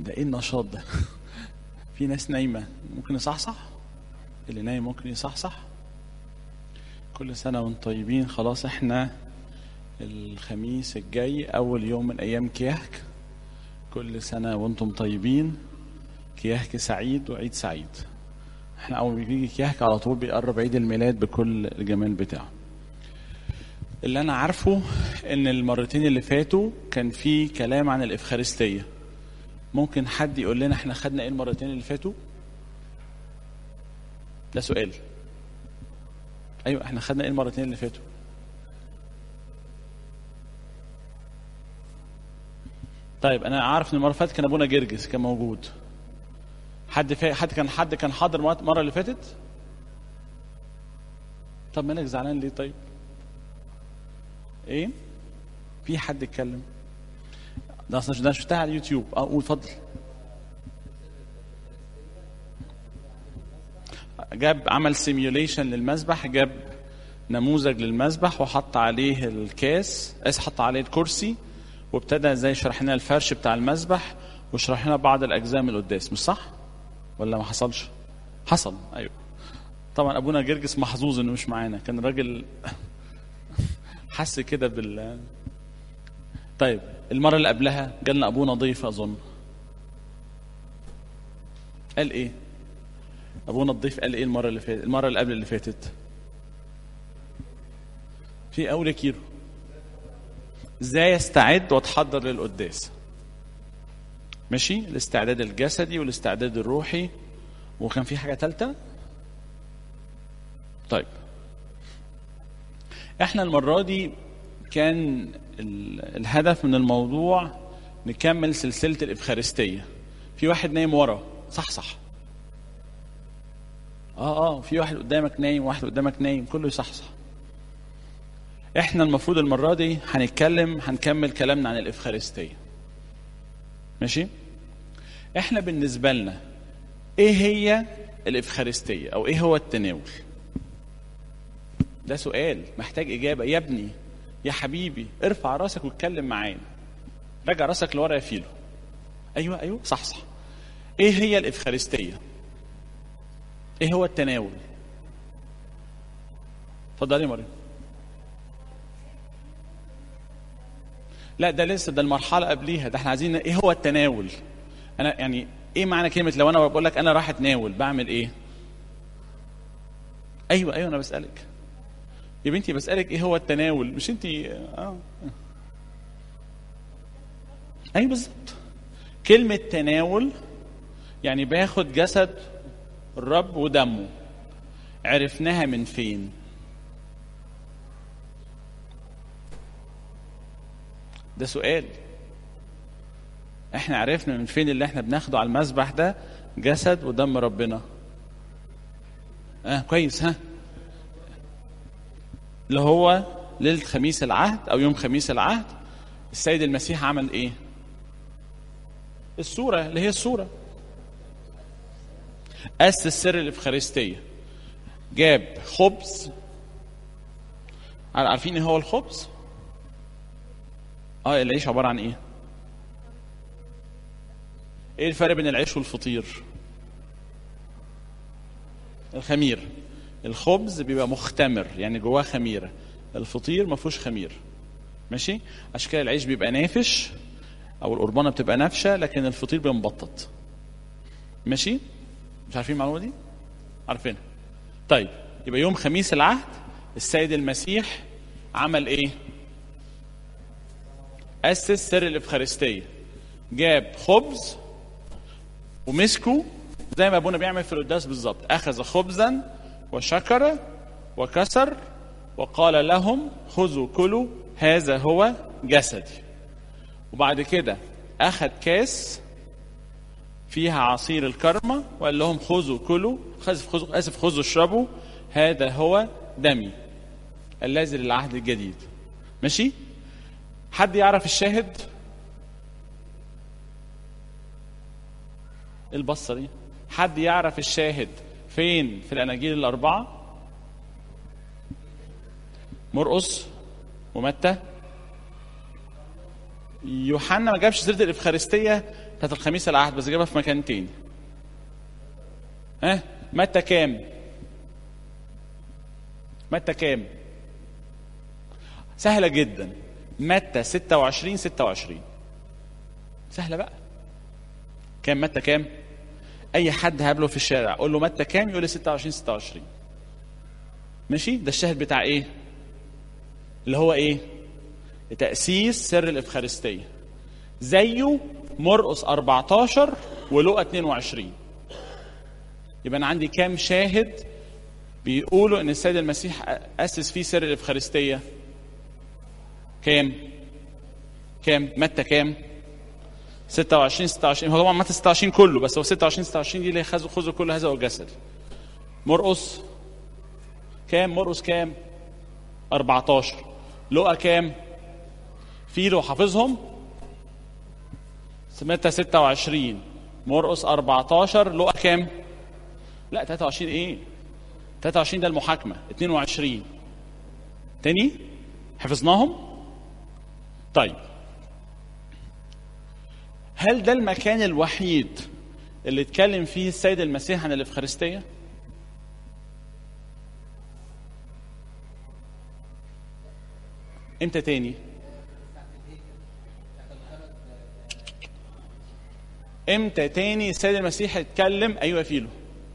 ده ايه النشاط ده في ناس نايمه ممكن يصحصح اللي نايم ممكن يصحصح كل سنه وانتم طيبين خلاص احنا الخميس الجاي اول يوم من ايام كياك كل سنه وانتم طيبين كياك سعيد وعيد سعيد احنا اول ما بيجي كياك على طول بيقرب عيد الميلاد بكل الجمال بتاعه اللي انا عارفه ان المرتين اللي فاتوا كان في كلام عن الافخارستيه ممكن حد يقول لنا احنا خدنا ايه المرتين اللي فاتوا ده سؤال ايوه احنا خدنا ايه المرتين اللي فاتوا طيب انا عارف ان المره اللي فاتت كان ابونا جرجس كان موجود حد فا... حد كان حد كان حاضر المره اللي فاتت طب مالك زعلان ليه طيب ايه في حد اتكلم ده اصلا ده شفتها على اليوتيوب اه قول اتفضل جاب عمل سيميوليشن للمسبح جاب نموذج للمسبح وحط عليه الكاس اس حط عليه الكرسي وابتدى زي شرح لنا الفرش بتاع المسبح وشرح لنا بعض الاجزاء من القداس مش صح ولا ما حصلش حصل ايوه طبعا ابونا جرجس محظوظ انه مش معانا كان راجل حس كده بال طيب المره اللي قبلها جالنا ابونا ضيف اظن قال ايه ابونا الضيف قال ايه المره اللي فاتت المره اللي قبل اللي فاتت في اول كيلو ازاي استعد واتحضر للقداس ماشي الاستعداد الجسدي والاستعداد الروحي وكان في حاجه ثالثه طيب احنا المره دي كان الهدف من الموضوع نكمل سلسله الافخارستيه في واحد نايم ورا صح صح اه اه في واحد قدامك نايم واحد قدامك نايم كله يصحصح احنا المفروض المره دي هنتكلم هنكمل كلامنا عن الافخارستيه ماشي احنا بالنسبه لنا ايه هي الافخارستيه او ايه هو التناول ده سؤال محتاج اجابه يا ابني يا حبيبي ارفع راسك واتكلم معانا رجع راسك لورا يا فيلو ايوه ايوه صح صح ايه هي الافخارستيه ايه هو التناول اتفضلي يا مريم لا ده لسه ده المرحله قبليها ده احنا عايزين ايه هو التناول انا يعني ايه معنى كلمه لو انا بقول لك انا راح اتناول بعمل ايه ايوه ايوه انا بسالك يا بنتي بسالك ايه هو التناول مش انت اه ايوه بالظبط كلمه تناول يعني باخد جسد الرب ودمه عرفناها من فين ده سؤال احنا عرفنا من فين اللي احنا بناخده على المسبح ده جسد ودم ربنا اه كويس ها اللي هو ليلة خميس العهد او يوم خميس العهد السيد المسيح عمل ايه الصورة اللي هي الصورة أسس سر الإفخارستية جاب خبز عارفين ايه هو الخبز؟ اه العيش عبارة عن ايه؟ ايه الفرق بين العيش والفطير؟ الخمير الخبز بيبقى مختمر يعني جواه خميرة الفطير ما فيهوش خمير ماشي؟ عشان كده العيش بيبقى نافش او القربانة بتبقى نافشة لكن الفطير بيبقى مبطط ماشي؟ مش عارفين المعلومة دي؟ عارفينها طيب يبقى يوم خميس العهد السيد المسيح عمل ايه؟ أسس سر الإفخارستية جاب خبز ومسكه زي ما أبونا بيعمل في القداس بالظبط أخذ خبزا وشكر وكسر وقال لهم خذوا كلوا هذا هو جسدي وبعد كده أخذ كاس فيها عصير الكرمة وقال لهم خذوا كلوا خذوا آسف خذوا اشربوا هذا هو دمي الذي للعهد الجديد ماشي حد يعرف الشاهد البصة دي حد يعرف الشاهد فين في الأناجيل الأربعة مرقس ومتى يوحنا ما جابش سيرة الإفخارستية بتاعت الخميس العهد بس جابها في مكان تاني ها متى كام متى كام سهلة جدا متى 26 26 سهلة بقى كام متى كام اي حد هقابله في الشارع اقول له متى كام يقول لي 26 26 ماشي ده الشاهد بتاع ايه اللي هو ايه تأسيس سر الإفخارستية زيه مرقس 14 ولقى 22 يبقى أنا عندي كام شاهد بيقولوا إن السيد المسيح أسس فيه سر الإفخارستية كام؟ كام؟ متى كام؟ 26 26 هو طبعا متى 26 كله بس هو 26 26 دي اللي خذوا خذوا كل هذا الجسد مرقس كام؟ مرقس كام؟ 14 لقى كام؟ في لو حافظهم متى 26 مرقس 14 لقى كام؟ لا 23 ايه؟ 23 ده المحاكمة 22 تاني حفظناهم؟ طيب هل ده المكان الوحيد اللي اتكلم فيه السيد المسيح عن الإفخارستية؟ امتى تاني؟ امتى تاني السيد المسيح اتكلم ايوه فيلو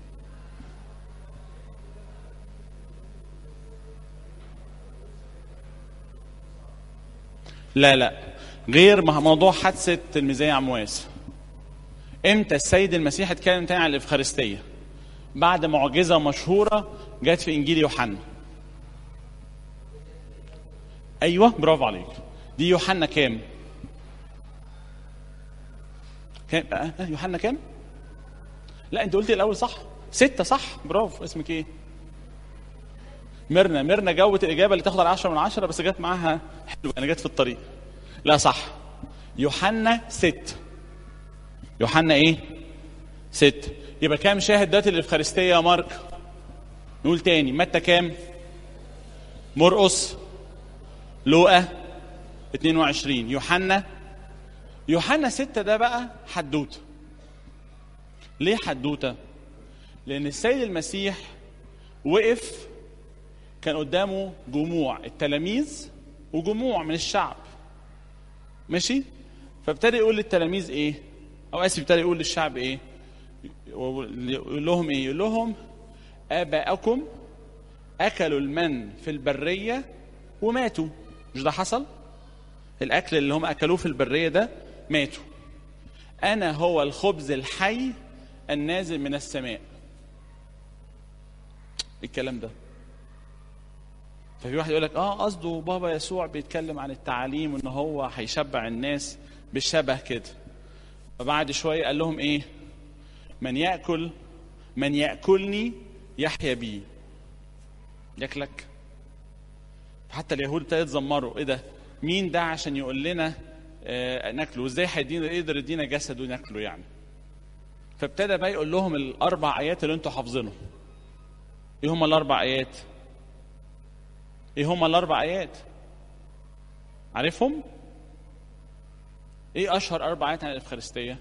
لا لا غير موضوع حادثة الميزانية عمواس امتى السيد المسيح اتكلم تاني عن الإفخارستية بعد معجزة مشهورة جت في إنجيل يوحنا أيوة برافو عليك دي يوحنا كام؟ كام آه يوحنا كام؟ لا انت قلت الاول صح ستة صح برافو اسمك ايه؟ ميرنا ميرنا جاوبت الاجابه اللي تاخد على 10 من 10 بس جت معاها حلو انا جت في الطريق لا صح يوحنا ست يوحنا ايه؟ ست يبقى كام شاهد دلوقتي الافخارستيه يا مارك؟ نقول تاني متى كام؟ مرقس لوقا 22 يوحنا يوحنا ستة ده بقى حدوته ليه حدوته لان السيد المسيح وقف كان قدامه جموع التلاميذ وجموع من الشعب ماشي فابتدى يقول للتلاميذ ايه او اسف ابتدى يقول للشعب ايه يقول لهم ايه يقول لهم اباءكم اكلوا المن في البريه وماتوا مش ده حصل الاكل اللي هم اكلوه في البريه ده ماتوا انا هو الخبز الحي النازل من السماء الكلام ده ففي واحد يقول لك اه قصده بابا يسوع بيتكلم عن التعاليم وان هو هيشبع الناس بالشبه كده فبعد شويه قال لهم ايه من ياكل من ياكلني يحيا بي ياكلك حتى اليهود ابتدوا يتذمروا ايه ده مين ده عشان يقول لنا آه ناكله وازاي هيدينا يقدر يدينا جسد وناكله يعني فابتدى بقى يقول لهم الاربع ايات اللي انتوا حافظينهم ايه هم الاربع ايات ايه هم الاربع ايات عارفهم ايه اشهر اربع ايات عن الافخارستيه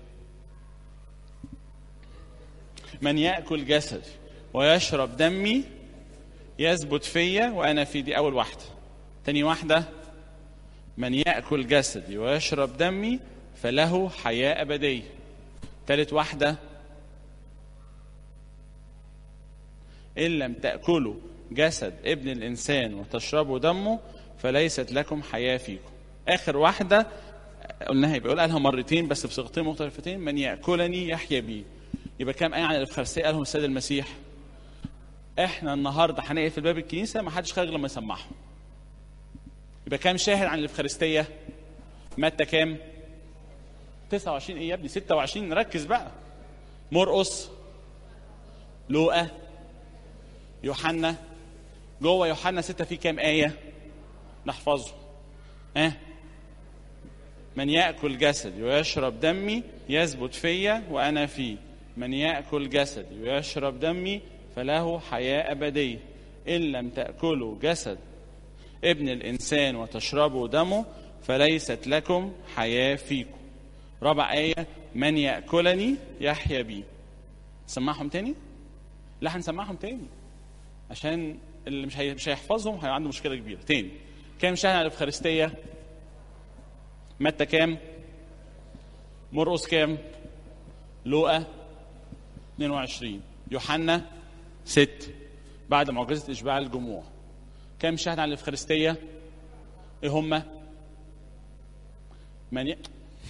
من ياكل جسدي ويشرب دمي يثبت فيا وانا في دي اول واحده تاني واحده من ياكل جسدي ويشرب دمي فله حياه ابديه تالت واحده ان لم تاكلوا جسد ابن الانسان وتشربوا دمه فليست لكم حياه فيكم اخر واحده قلناها يبقى قالها مرتين بس بصيغتين مختلفتين من ياكلني يحيا بي يبقى كام ايه عن الافخارستيه قالهم السيد المسيح احنا النهارده هنقفل باب الكنيسه ما حدش خارج لما يسمعهم يبقى كام شاهد عن الافخارستيه متى كام 29 ايه يا ابني 26 ركز بقى مرقس لوقا يوحنا جوه يوحنا 6 في كام ايه نحفظه ها أه؟ من ياكل جسدي ويشرب دمي يثبت فيا وانا فيه من ياكل جسدي ويشرب دمي فله حياه ابديه ان لم تاكلوا جسد ابن الانسان وتشربوا دمه فليست لكم حياه فيكم رابع آية من يأكلني يحيا بي سمعهم تاني لا هنسمعهم تاني عشان اللي مش هي... مش هيحفظهم هيبقى عنده مشكله كبيره تاني كام شهر على الافخارستيه متى كام مرقس كام لوقا 22 يوحنا 6 بعد معجزه اشباع الجموع كام شهر على الافخارستيه ايه هما من ي...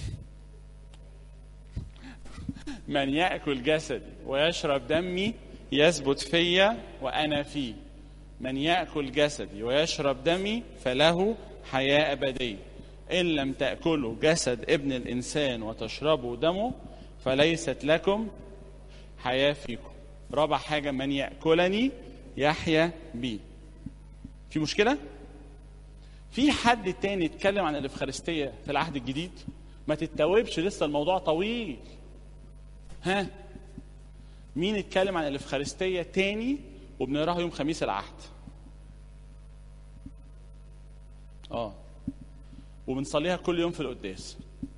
من ياكل جسدي ويشرب دمي يثبت فيا وانا فيه من ياكل جسدي ويشرب دمي فله حياه ابديه ان لم تاكلوا جسد ابن الانسان وتشربوا دمه فليست لكم حياه فيكم رابع حاجه من ياكلني يحيا بي في مشكله في حد تاني اتكلم عن الافخارستيه في العهد الجديد ما تتوبش لسه الموضوع طويل ها مين اتكلم عن الافخارستيه تاني وبنقراها يوم خميس العهد اه وبنصليها كل يوم في القداس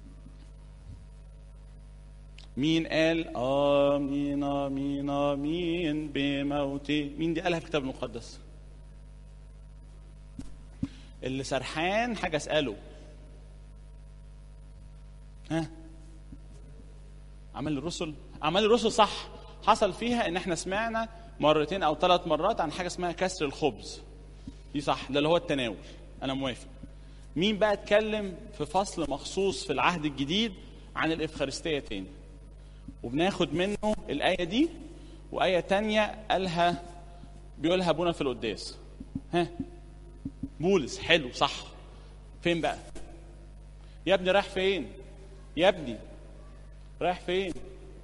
مين قال امين امين امين بموتي مين دي قالها في الكتاب المقدس اللي سرحان حاجه اساله ها عمل الرسل عمل الرسل صح حصل فيها ان احنا سمعنا مرتين او ثلاث مرات عن حاجه اسمها كسر الخبز دي صح ده اللي هو التناول انا موافق مين بقى اتكلم في فصل مخصوص في العهد الجديد عن الافخارستيه تاني وبناخد منه الايه دي وايه تانية قالها بيقولها ابونا في القداس ها بولس حلو صح فين بقى يا ابني رايح فين يا ابني رايح فين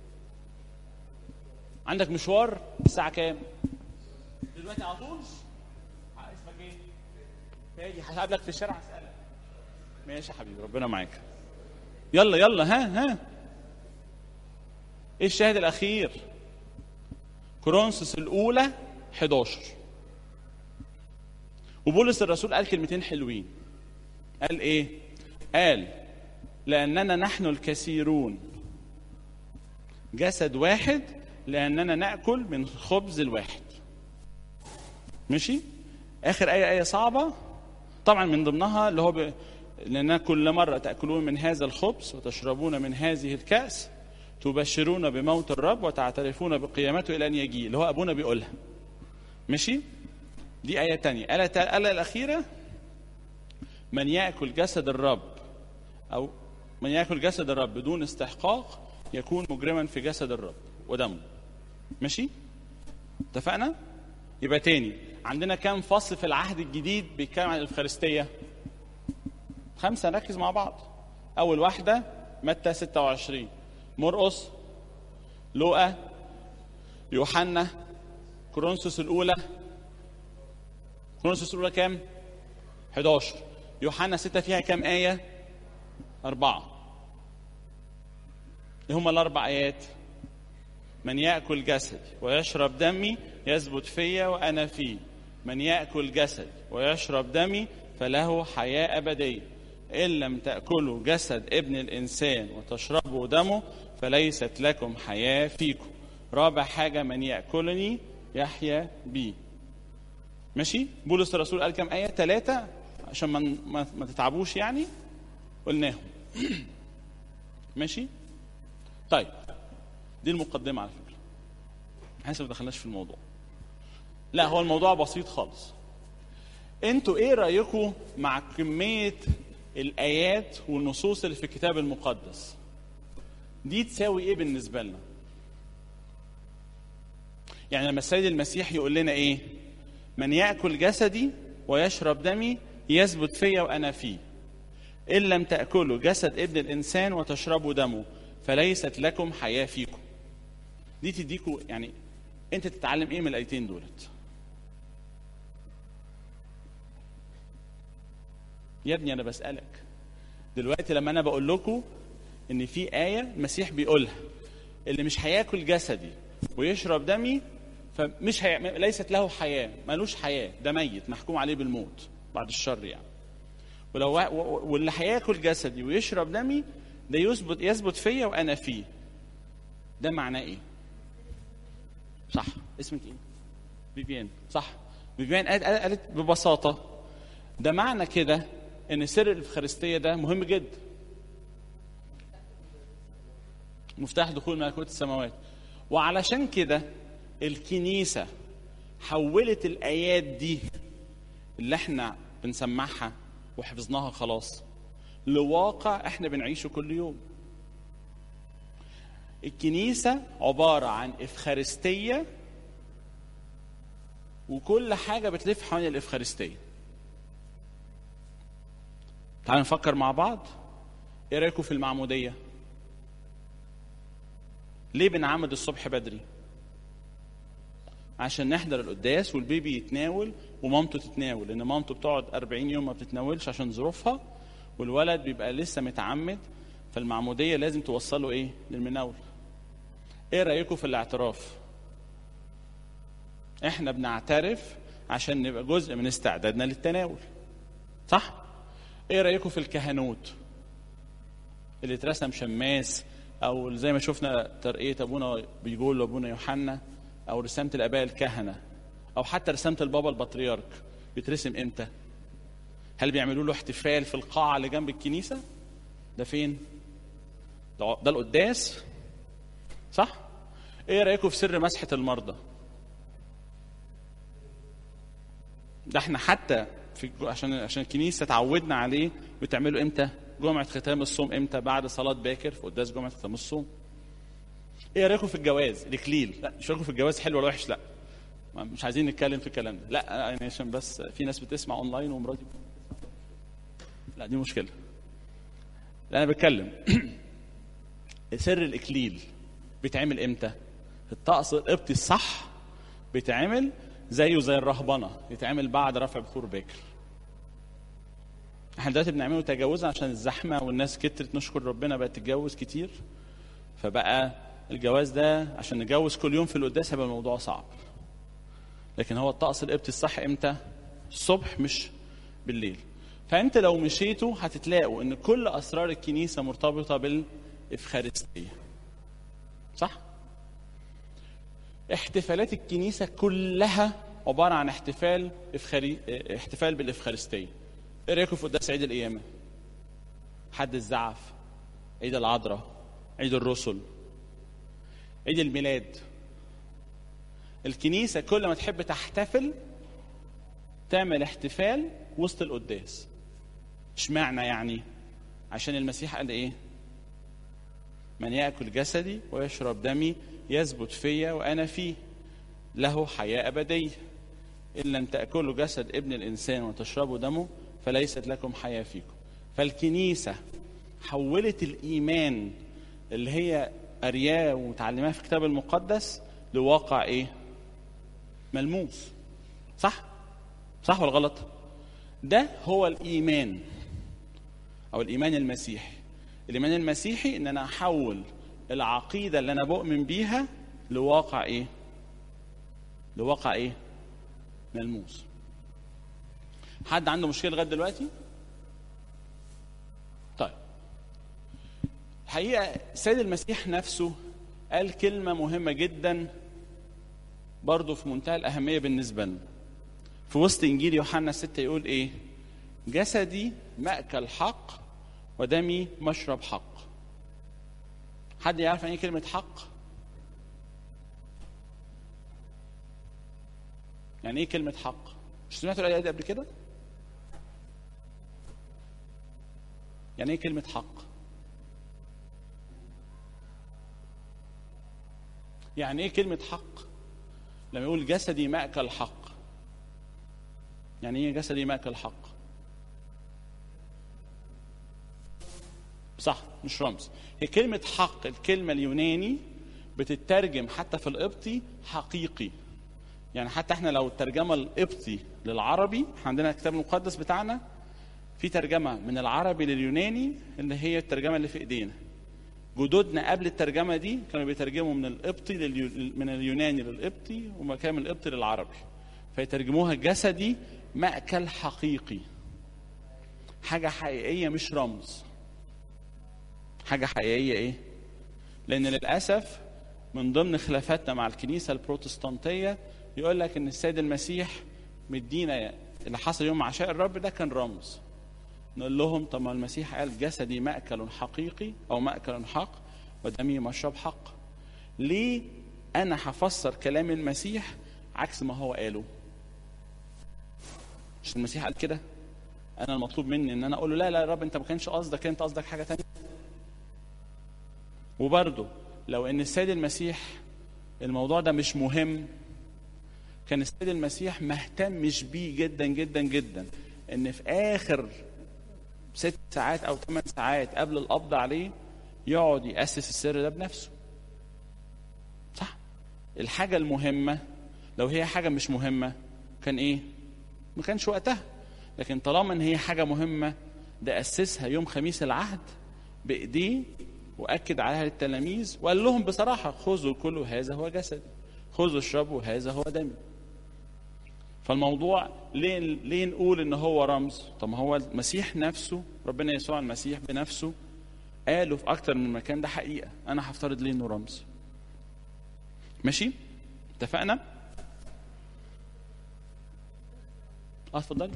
عندك مشوار الساعة كام؟ دلوقتي على طول؟ اسمك ايه؟ فادي هقابلك في الشارع اسألك. ماشي يا حبيبي ربنا معاك. يلا يلا ها ها. ايه الشاهد الأخير؟ كورنثوس الأولى 11 وبولس الرسول قال كلمتين حلوين. قال ايه؟ قال لأننا نحن الكثيرون جسد واحد لأننا نأكل من خبز الواحد ماشي آخر آية آية صعبة طبعا من ضمنها اللي هو ب... لأن كل مرة تأكلون من هذا الخبز وتشربون من هذه الكأس تبشرون بموت الرب وتعترفون بقيامته إلى أن يجي اللي هو أبونا بيقولها ماشي دي آية تانية الآية الآية الأخيرة من يأكل جسد الرب أو من يأكل جسد الرب بدون استحقاق يكون مجرما في جسد الرب ودمه ماشي اتفقنا يبقى تاني عندنا كام فصل في العهد الجديد بيتكلم عن الافخارستيه خمسه نركز مع بعض اول واحده متى 26 مرقس لوقا يوحنا كورنثوس الاولى كورنثوس الاولى كام 11 يوحنا 6 فيها كام ايه أربعة ايه هما الأربع آيات من يأكل جسدي ويشرب دمي يثبت فيا وأنا فيه من يأكل جسدي ويشرب دمي فله حياة أبدية إن لم تأكلوا جسد ابن الإنسان وتشربوا دمه فليست لكم حياة فيكم رابع حاجة من يأكلني يحيا بي ماشي بولس الرسول قال كم آية ثلاثة عشان ما, ما, ما تتعبوش يعني قلناهم ماشي طيب دي المقدمة على فكرة حاسس ما دخلناش في الموضوع لا هو الموضوع بسيط خالص انتوا ايه رأيكم مع كمية الآيات والنصوص اللي في الكتاب المقدس دي تساوي ايه بالنسبة لنا يعني لما السيد المسيح يقول لنا ايه من يأكل جسدي ويشرب دمي يثبت فيا وأنا فيه إن لم تأكلوا جسد ابن الإنسان وتشربوا دمه فليست لكم حياة فيكم دي تديكوا يعني أنت تتعلم إيه من الآيتين دولت يا ابني أنا بسألك دلوقتي لما أنا بقول لكم إن في آية المسيح بيقولها اللي مش هياكل جسدي ويشرب دمي فمش هي... ليست له حياة ملوش حياة ده ميت محكوم عليه بالموت بعد الشر يعني ولو واللي هياكل جسدي ويشرب دمي ده يثبت يثبت فيا وانا فيه ده معناه ايه صح اسمك ايه فيفيان صح فيفيان قالت, قالت ببساطه ده معنى كده ان سر الافخارستيه ده مهم جدا مفتاح دخول ملكوت السماوات وعلشان كده الكنيسه حولت الايات دي اللي احنا بنسمعها وحفظناها خلاص لواقع احنا بنعيشه كل يوم الكنيسة عبارة عن إفخارستية وكل حاجة بتلف حوالين الإفخارستية تعالوا نفكر مع بعض ايه رايكم في المعمودية ليه بنعمد الصبح بدري عشان نحضر القداس والبيبي يتناول ومامته تتناول لان مامته بتقعد 40 يوم ما بتتناولش عشان ظروفها والولد بيبقى لسه متعمد فالمعموديه لازم توصله ايه للمناول ايه رايكم في الاعتراف احنا بنعترف عشان نبقى جزء من استعدادنا للتناول صح ايه رايكم في الكهنوت اللي اترسم شماس او زي ما شفنا ترقيه ابونا بيقول لابونا يوحنا او رسامه الاباء الكهنه او حتى رسامه البابا البطريرك بيترسم امتى هل بيعملوا له احتفال في القاعه اللي جنب الكنيسه ده فين ده ده القداس صح ايه رايكم في سر مسحه المرضى ده احنا حتى في عشان عشان الكنيسه تعودنا عليه بتعمله امتى جمعه ختام الصوم امتى بعد صلاه باكر في قداس جمعه ختام الصوم ايه رايكم في الجواز الاكليل لا مش رايكم في الجواز حلو ولا وحش لا مش عايزين نتكلم في الكلام ده لا يعني عشان بس في ناس بتسمع اونلاين ومراتي لا دي مشكله لا انا بتكلم سر الاكليل بيتعمل امتى الطقس القبطي الصح بيتعمل زيه زي الرهبنه يتعمل بعد رفع بخور باكر احنا دلوقتي بنعمله تجاوزا عشان الزحمه والناس كترت نشكر ربنا بقت تتجوز كتير فبقى الجواز ده عشان نتجوز كل يوم في القداس هيبقى الموضوع صعب لكن هو الطقس القبطي الصح امتى الصبح مش بالليل فانت لو مشيتوا هتتلاقوا ان كل اسرار الكنيسه مرتبطه بالافخارستيه صح احتفالات الكنيسه كلها عباره عن احتفال افخاري احتفال بالافخارستيه ايه رايكم في قداس عيد القيامه حد الزعف عيد العذراء عيد الرسل عيد الميلاد الكنيسة كل ما تحب تحتفل تعمل احتفال وسط القداس اشمعنى يعني عشان المسيح قال ايه من يأكل جسدي ويشرب دمي يثبت فيا وأنا فيه له حياة أبدية إن لم تأكلوا جسد ابن الإنسان وتشربوا دمه فليست لكم حياة فيكم فالكنيسة حولت الإيمان اللي هي قرياه ومتعلماه في الكتاب المقدس لواقع ايه؟ ملموس صح؟ صح ولا غلط؟ ده هو الايمان او الايمان المسيحي الايمان المسيحي ان انا احول العقيده اللي انا بؤمن بيها لواقع ايه؟ لواقع ايه؟ ملموس حد عنده مشكله لغايه دلوقتي؟ طيب الحقيقه السيد المسيح نفسه قال كلمه مهمه جدا برضه في منتهى الاهميه بالنسبه لنا في وسط انجيل يوحنا 6 يقول ايه جسدي ماكل حق ودمي مشرب حق حد يعرف يعني ايه كلمه حق يعني ايه كلمه حق مش سمعتوا الايه دي قبل كده يعني ايه كلمه حق يعني ايه كلمة حق؟ لما يقول جسدي مأكل حق. يعني ايه جسدي مأكل حق؟ صح مش رمز. هي كلمة حق الكلمة اليوناني بتترجم حتى في القبطي حقيقي. يعني حتى احنا لو الترجمة القبطي للعربي احنا عندنا الكتاب المقدس بتاعنا في ترجمة من العربي لليوناني اللي هي الترجمة اللي في ايدينا. جدودنا قبل الترجمه دي كانوا بيترجموا من القبطي لليو... من اليوناني للقبطي ومكان من القبطي للعربي فيترجموها جسدي مأكل حقيقي حاجة حقيقية مش رمز حاجه حقيقيه ايه لان للاسف من ضمن خلافاتنا مع الكنيسه البروتستانتيه يقول لك ان السيد المسيح مدينا اللي حصل يوم عشاء الرب ده كان رمز نقول لهم طب ما المسيح قال جسدي مأكل حقيقي او مأكل حق ودمي مشرب حق ليه انا هفسر كلام المسيح عكس ما هو قاله مش المسيح قال كده انا المطلوب مني ان انا اقول له لا لا يا رب انت ما كانش قصدك انت قصدك حاجه تانية وبرضه لو ان السيد المسيح الموضوع ده مش مهم كان السيد المسيح ما اهتمش بيه جدا جدا جدا ان في اخر ست ساعات او ثمان ساعات قبل القبض عليه يقعد يأسس السر ده بنفسه صح الحاجة المهمة لو هي حاجة مش مهمة كان ايه ما كانش وقتها لكن طالما ان هي حاجة مهمة ده أسسها يوم خميس العهد بإيديه وأكد عليها للتلاميذ وقال لهم بصراحة خذوا كلوا هذا هو جسدي خذوا اشربوا هذا هو دمي فالموضوع ليه ليه نقول ان هو رمز طب ما هو المسيح نفسه ربنا يسوع المسيح بنفسه قالوا في اكتر من مكان ده حقيقه انا هفترض ليه انه رمز ماشي اتفقنا اه اتفضلي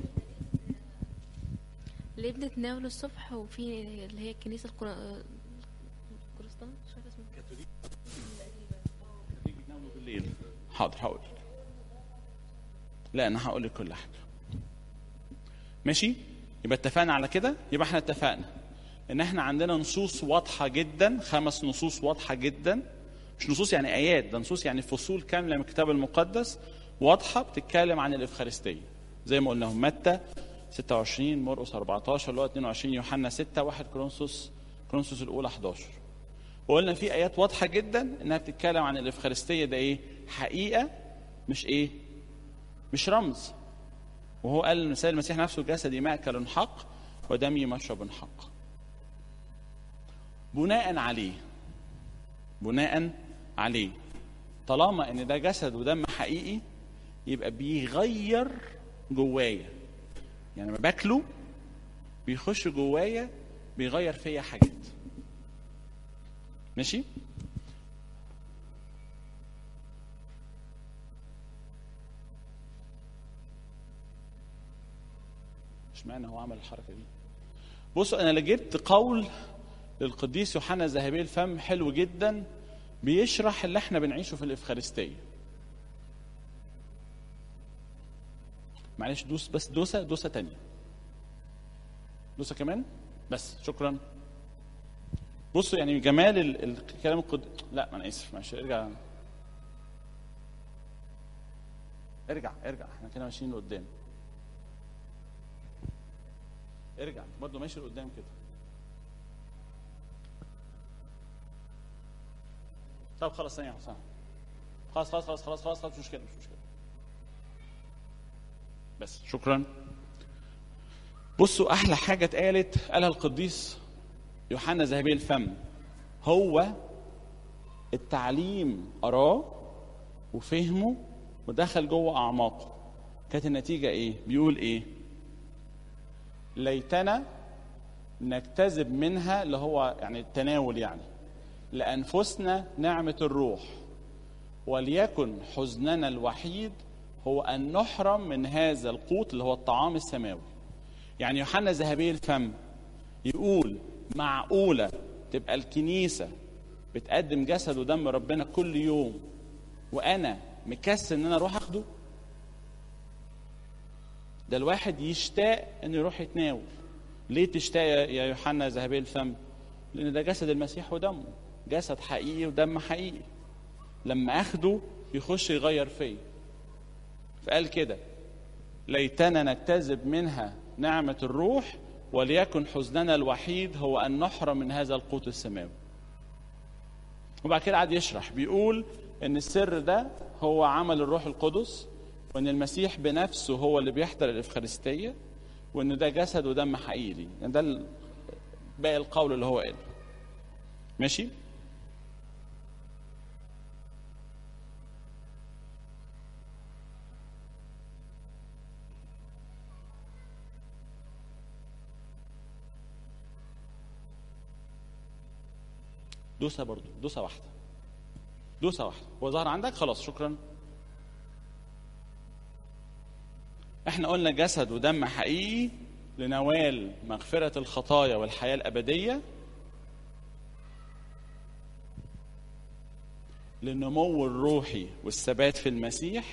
ليه بنتناول الصبح وفي اللي هي الكنيسه القرا- الكريستان مش عارفه اسمها بالليل حاضر هقول لك. لا انا هقول لك كل حاجه ماشي يبقى اتفقنا على كده يبقى احنا اتفقنا ان احنا عندنا نصوص واضحه جدا خمس نصوص واضحه جدا مش نصوص يعني ايات ده نصوص يعني فصول كامله من الكتاب المقدس واضحه بتتكلم عن الافخارستيه زي ما قلنا متى 26 مرقس 14 لغايه 22 يوحنا 6 1 كورنثوس كورنثوس الاولى 11 وقلنا في ايات واضحه جدا انها بتتكلم عن الافخارستيه ده ايه حقيقه مش ايه مش رمز وهو قال ان السيد المسيح نفسه جسدي ماكل حق ودمي مشرب حق بناء عليه بناء عليه طالما ان ده جسد ودم حقيقي يبقى بيغير جوايا يعني لما باكله بيخش جوايا بيغير فيا حاجات ماشي اشمعنى هو عمل الحركه دي بصوا انا اللي جبت قول للقديس يوحنا ذهبي الفم حلو جدا بيشرح اللي احنا بنعيشه في الافخارستيه معلش دوس بس دوسه دوسه تانية دوسه كمان بس شكرا بصوا يعني جمال ال- الكلام القد لا ما انا اسف معلش ارجع ارجع ارجع احنا كده ماشيين لقدام ارجع برضه ماشي لقدام كده طب خلاص ثانية واحدة خلاص خلاص خلاص خلاص خلاص خلاص مش مشكلة مش مشكلة بس شكرا بصوا أحلى حاجة اتقالت قالها القديس يوحنا ذهبي الفم هو التعليم قراه وفهمه ودخل جوه أعماقه كانت النتيجة إيه؟ بيقول إيه؟ ليتنا نجتذب منها اللي هو يعني التناول يعني لأنفسنا نعمة الروح وليكن حزننا الوحيد هو أن نحرم من هذا القوت اللي هو الطعام السماوي يعني يوحنا ذهبي الفم يقول معقولة تبقى الكنيسة بتقدم جسد ودم ربنا كل يوم وأنا مكسل إن أنا أروح أخده ده الواحد يشتاق إنه يروح يتناول ليه تشتاق يا يا يوحنا ذهبي الفم لأن ده جسد المسيح ودمه جسد حقيقي ودم حقيقي لما أخده يخش يغير فيا فقال كده ليتنا نجتذب منها نعمة الروح وليكن حزننا الوحيد هو أن نحرم من هذا القوت السماوي وبعد كده قعد يشرح بيقول ان السر ده هو عمل الروح القدس وان المسيح بنفسه هو اللي بيحضر الافخارستيه وان ده جسد ودم حقيقي يعني ده ال- باقي القول اللي هو قاله ماشي دوسه برضو دوسه واحده دوسه واحده هو ظهر عندك خلاص شكرا احنا قلنا جسد ودم حقيقي لنوال مغفرة الخطايا والحياة الأبدية للنمو الروحي والثبات في المسيح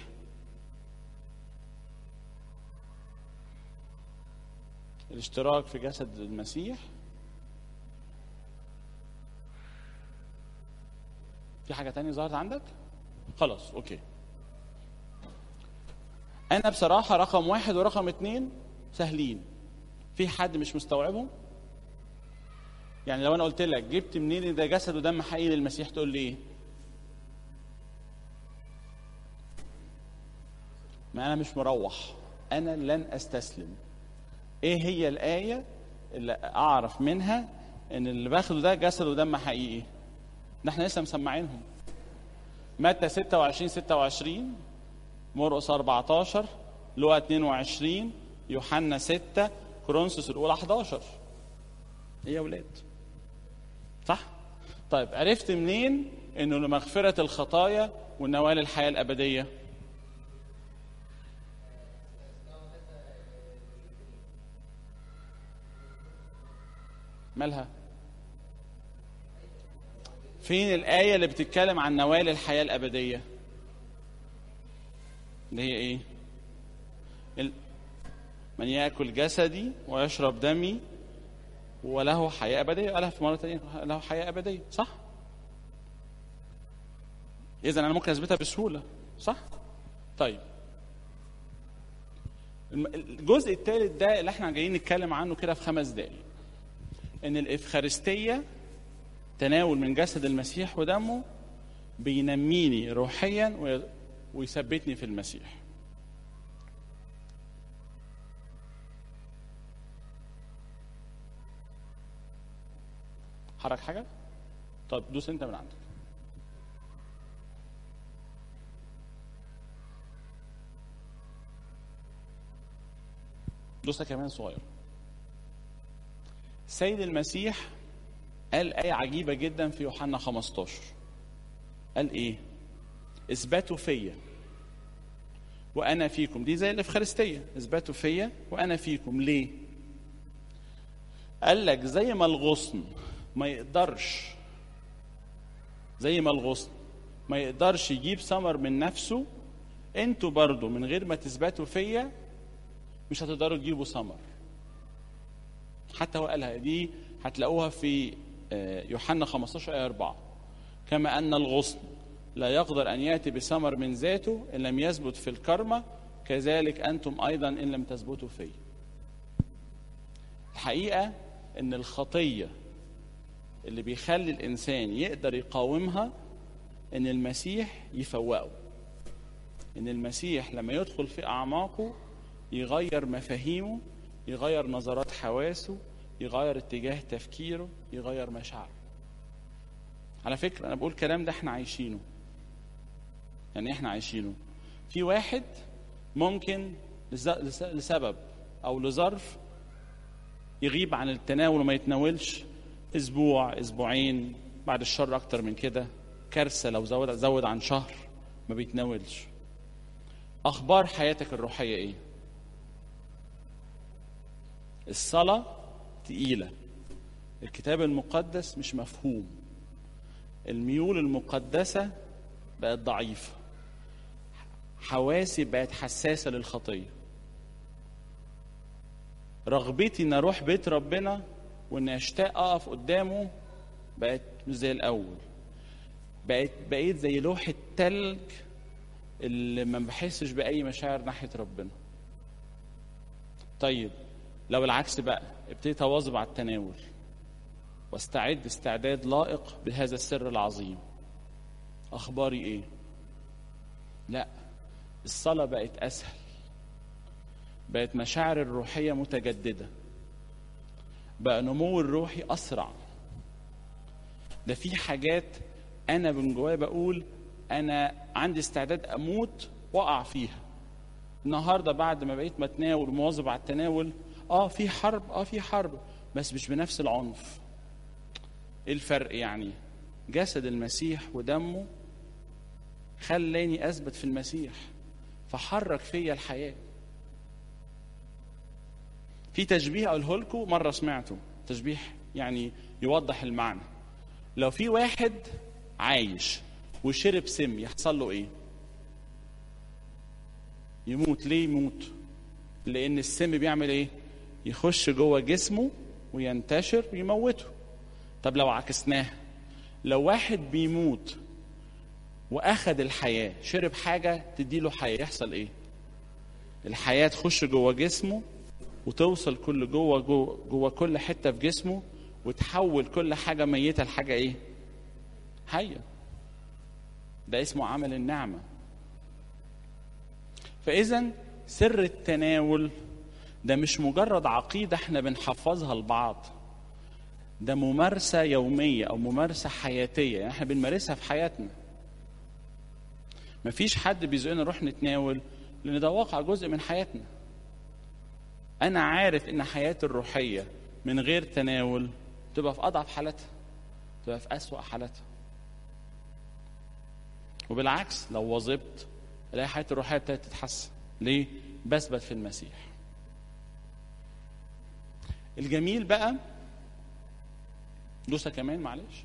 الاشتراك في جسد المسيح في حاجة تانية ظهرت عندك؟ خلاص اوكي انا بصراحة رقم واحد ورقم اتنين سهلين في حد مش مستوعبهم؟ يعني لو انا قلت لك جبت منين إن ده جسد ودم حقيقي للمسيح تقول لي ايه؟ ما انا مش مروح انا لن استسلم ايه هي الايه اللي اعرف منها ان اللي باخده ده جسد ودم حقيقي ده احنا لسه مسمعينهم متى 26 26 مرقس 14 لوقا 22 يوحنا 6 كورنثوس الاولى 11 ايه يا ولاد صح طيب عرفت منين انه لمغفره الخطايا ونوال الحياه الابديه مالها فين الآية اللي بتتكلم عن نوال الحياة الأبدية اللي هي إيه ال- من يأكل جسدي ويشرب دمي وله حياة أبدية قالها في مرة تانية له حياة أبدية صح إذا أنا ممكن أثبتها بسهولة صح طيب الم- الجزء الثالث ده اللي احنا جايين نتكلم عنه كده في خمس دقايق ان الافخارستيه تناول من جسد المسيح ودمه بينميني روحيا وي- ويثبتني في المسيح حرك حاجه طب دوس انت من عندك دوسه كمان صغير سيد المسيح قال آية عجيبة جدا في يوحنا 15 قال إيه؟ اثبتوا فيا وأنا فيكم دي زي الإفخارستية اثبتوا فيا وأنا فيكم ليه؟ قال لك زي ما الغصن ما يقدرش زي ما الغصن ما يقدرش يجيب ثمر من نفسه انتوا برضو من غير ما تثبتوا فيا مش هتقدروا تجيبوا ثمر حتى هو قالها دي هتلاقوها في آه، يوحنا 15 آية 4 كما أن الغصن لا يقدر أن يأتي بثمر من ذاته إن لم يثبت في الكرمة كذلك أنتم أيضا إن لم تثبتوا في الحقيقة أن الخطية اللي بيخلي الإنسان يقدر يقاومها أن المسيح يفوقه أن المسيح لما يدخل في أعماقه يغير مفاهيمه يغير نظرات حواسه يغير اتجاه تفكيره يغير مشاعره على فكرة أنا بقول الكلام ده احنا عايشينه يعني احنا عايشينه في واحد ممكن لز- لس- لسبب أو لظرف يغيب عن التناول وما يتناولش أسبوع أسبوعين بعد الشر أكتر من كده كارثة لو زود زود عن شهر ما بيتناولش أخبار حياتك الروحية إيه؟ الصلاة تقيلة الكتاب المقدس مش مفهوم الميول المقدسة بقت ضعيفة حواسي بقت حساسة للخطية رغبتي ان اروح بيت ربنا وان اشتاق اقف قدامه بقت مش زي الاول بقيت بقيت زي لوحة تلج اللي ما بحسش بأي مشاعر ناحية ربنا طيب لو العكس بقى ابتديت اواظب على التناول واستعد استعداد لائق بهذا السر العظيم اخباري ايه لا الصلاه بقت اسهل بقت مشاعر الروحيه متجدده بقى نمو الروحي اسرع ده في حاجات انا من جوايا بقول انا عندي استعداد اموت واقع فيها النهارده بعد ما بقيت بتناول ومواظب على التناول اه في حرب اه في حرب بس مش بنفس العنف ايه الفرق يعني جسد المسيح ودمه خلاني اثبت في المسيح فحرك فيا الحياه في تشبيه اقوله لكم مره سمعته تشبيه يعني يوضح المعنى لو في واحد عايش وشرب سم يحصل له ايه يموت ليه يموت لان السم بيعمل ايه يخش جوه جسمه وينتشر ويموته طب لو عكسناه لو واحد بيموت واخد الحياه شرب حاجه تديله حياه يحصل ايه الحياه تخش جوه جسمه وتوصل كل جوه جوه, جوه كل حته في جسمه وتحول كل حاجه ميته لحاجه ايه حيه ده اسمه عمل النعمه فاذا سر التناول ده مش مجرد عقيده احنا بنحفظها لبعض ده ممارسه يوميه او ممارسه حياتيه يعني احنا بنمارسها في حياتنا مفيش حد بيزقنا نروح نتناول لان ده واقع جزء من حياتنا انا عارف ان حياتي الروحيه من غير تناول تبقى في اضعف حالاتها تبقى في اسوا حالاتها وبالعكس لو واظبت الاقي حياتي الروحيه ابتدت تتحسن ليه بثبت في المسيح الجميل بقى دوسه كمان معلش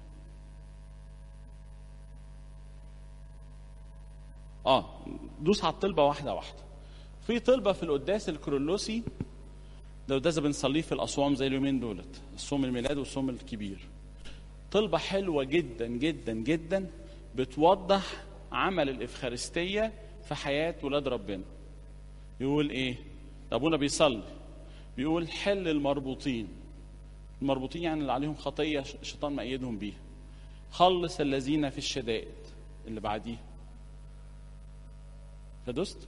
اه دوس على الطلبه واحده واحده في طلبه في القداس الكرولوسي ده ده بنصليه في الاصوام زي اليومين دولت الصوم الميلاد والصوم الكبير طلبه حلوه جدا جدا جدا بتوضح عمل الافخارستيه في حياه ولاد ربنا يقول ايه ابونا بيصلي بيقول حل المربوطين المربوطين يعني اللي عليهم خطيه الشيطان مأيدهم بيها خلص الذين في الشدائد اللي بعديه فدست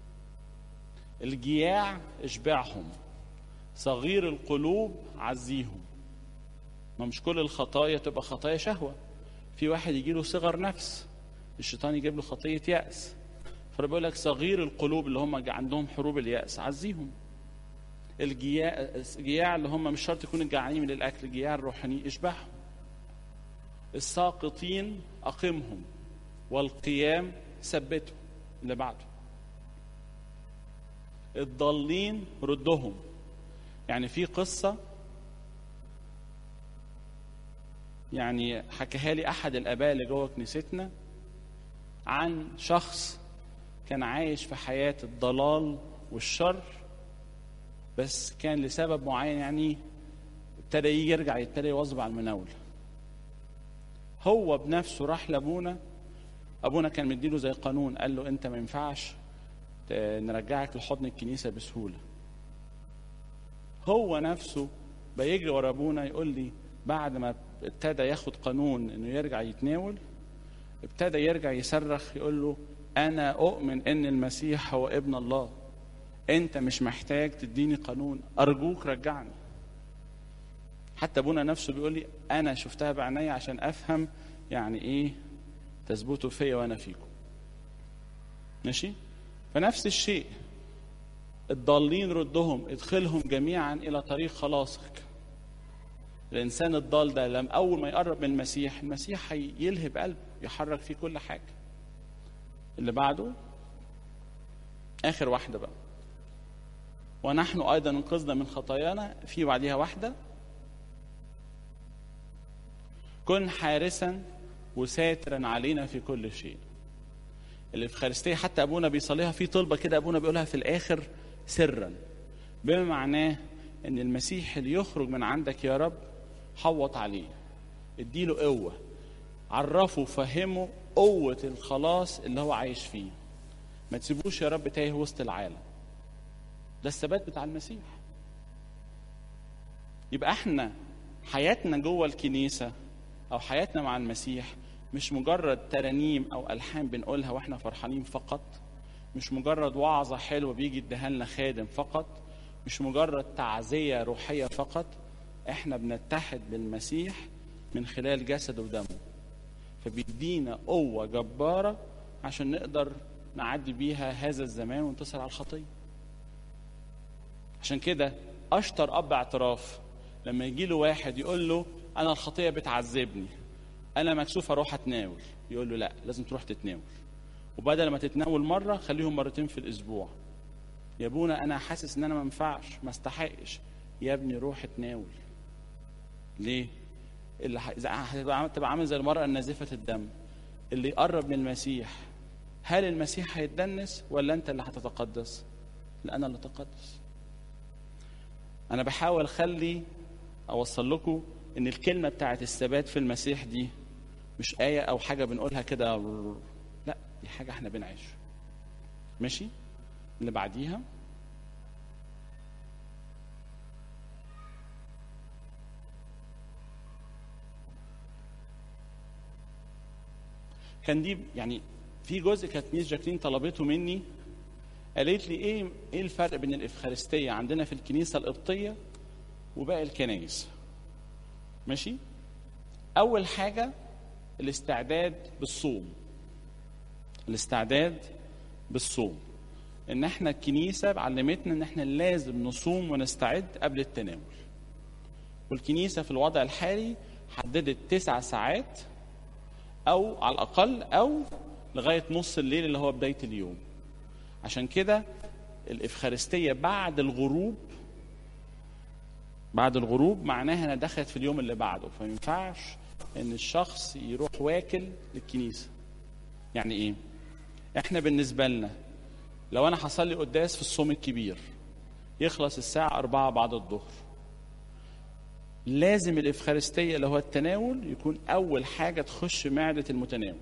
الجياع اشبعهم صغير القلوب عزيهم ما مش كل الخطايا تبقى خطايا شهوة في واحد يجي له صغر نفس الشيطان يجيب له خطية يأس فبيقول لك صغير القلوب اللي هم عندهم حروب اليأس عزيهم الجياع الجياع اللي هم مش شرط يكونوا جعانين من الاكل الجياع الروحاني اشبعهم الساقطين اقمهم والقيام ثبتهم اللي بعده الضالين ردهم يعني في قصة يعني حكاها لي أحد الآباء اللي جوه كنيستنا عن شخص كان عايش في حياة الضلال والشر بس كان لسبب معين يعني ابتدى يجي يرجع يبتدى يواظب على المناول هو بنفسه راح لابونا ابونا كان مديله زي قانون قال له انت ما ينفعش نرجعك لحضن الكنيسه بسهوله هو نفسه بيجري ورا ابونا يقول لي بعد ما ابتدى ياخد قانون انه يرجع يتناول ابتدى يرجع يصرخ يقول له انا اؤمن ان المسيح هو ابن الله انت مش محتاج تديني قانون ارجوك رجعني حتى ابونا نفسه بيقول لي انا شفتها بعيني عشان افهم يعني ايه تثبتوا فيا وانا فيكم ماشي فنفس الشيء الضالين ردهم ادخلهم جميعا الى طريق خلاصك الانسان الضال ده لما اول ما يقرب من المسيح المسيح هيلهب قلبه يحرك فيه كل حاجه اللي بعده اخر واحده بقى ونحن ايضا انقذنا من خطايانا في بعديها واحده كن حارسا وساترا علينا في كل شيء الافخارستيه حتى ابونا بيصليها في طلبه كده ابونا بيقولها في الاخر سرا بما معناه ان المسيح اللي يخرج من عندك يا رب حوط عليه اديله قوه عرفه فهمه قوه الخلاص اللي هو عايش فيه ما تسيبوش يا رب تايه وسط العالم ده الثبات بتاع المسيح يبقى احنا حياتنا جوه الكنيسه او حياتنا مع المسيح مش مجرد ترانيم او الحان بنقولها واحنا فرحانين فقط مش مجرد وعظه حلوه بيجي يديها لنا خادم فقط مش مجرد تعزيه روحيه فقط احنا بنتحد بالمسيح من خلال جسده ودمه فبيدينا قوه جباره عشان نقدر نعدي بيها هذا الزمان وننتصر على الخطيه عشان كده اشطر اب اعتراف لما يجي له واحد يقول له انا الخطيه بتعذبني انا مكسوف اروح اتناول يقول له لا لازم تروح تتناول وبدل ما تتناول مره خليهم مرتين في الاسبوع يا ابونا انا حاسس ان انا ما ينفعش ما استحقش يا ابني روح اتناول ليه اللي ح- إذا هتبقى عامل- تبقى عامل زي المرأة النازفة الدم اللي يقرب من المسيح هل المسيح هيتدنس ولا انت اللي هتتقدس؟ لا انا اللي اتقدس. انا بحاول اخلي اوصل لكم ان الكلمة بتاعت الثبات في المسيح دي مش آية او حاجة بنقولها كده لا دي حاجة احنا بنعيشها. ماشي؟ اللي بعديها كان دي يعني في جزء كانت ميس جاكلين طلبته مني قالت لي ايه ايه الفرق بين الافخارستيه عندنا في الكنيسه القبطيه وباقي الكنائس ماشي اول حاجه الاستعداد بالصوم الاستعداد بالصوم ان احنا الكنيسه علمتنا ان احنا لازم نصوم ونستعد قبل التناول والكنيسه في الوضع الحالي حددت تسع ساعات او على الاقل او لغايه نص الليل اللي هو بدايه اليوم عشان كده الافخارستيه بعد الغروب بعد الغروب معناها انها دخلت في اليوم اللي بعده فما ينفعش ان الشخص يروح واكل للكنيسه يعني ايه احنا بالنسبه لنا لو انا حصل لي قداس في الصوم الكبير يخلص الساعه 4 بعد الظهر لازم الإفخارستية اللي هو التناول يكون أول حاجة تخش معدة المتناول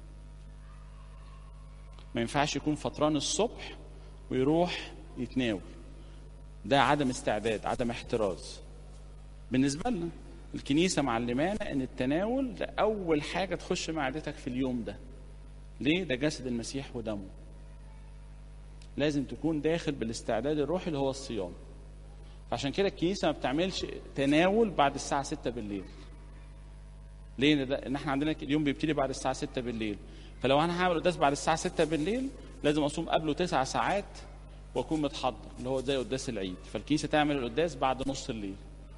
ما ينفعش يكون فطران الصبح ويروح يتناول ده عدم استعداد عدم احتراز بالنسبة لنا الكنيسة معلمانا ان التناول ده أول حاجة تخش معدتك في اليوم ده ليه؟ ده جسد المسيح ودمه لازم تكون داخل بالاستعداد الروحي اللي هو الصيام عشان كده الكنيسه ما بتعملش تناول بعد الساعه 6 بالليل ليه إن ده ان احنا عندنا اليوم بيبتدي بعد الساعه 6 بالليل فلو انا هعمل قداس بعد الساعه 6 بالليل لازم اصوم قبله تسع ساعات واكون متحضر اللي هو زي قداس العيد فالكنيسه تعمل القداس بعد نص الليل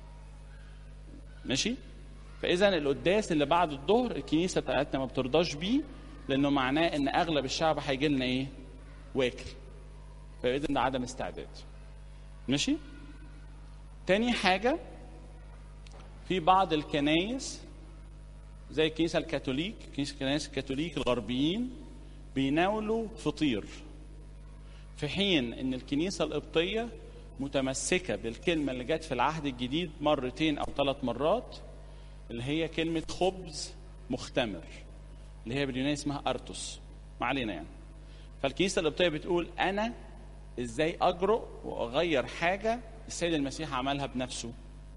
ماشي فاذا القداس اللي بعد الظهر الكنيسه بتاعتنا ما بترضاش بيه لانه معناه ان اغلب الشعب هيجي لنا ايه واكل فاذا ده عدم استعداد ماشي تاني حاجة في بعض الكنايس زي الكنيسة الكاثوليك كنيسة الكنائس الكاثوليك الغربيين بيناولوا فطير في حين ان الكنيسة القبطية متمسكة بالكلمة اللي جت في العهد الجديد مرتين او ثلاث مرات اللي هي كلمة خبز مختمر اللي هي باليوناني اسمها ارتوس ما علينا يعني فالكنيسة القبطية بتقول انا ازاي اجرؤ واغير حاجة السيد المسيح عملها بنفسه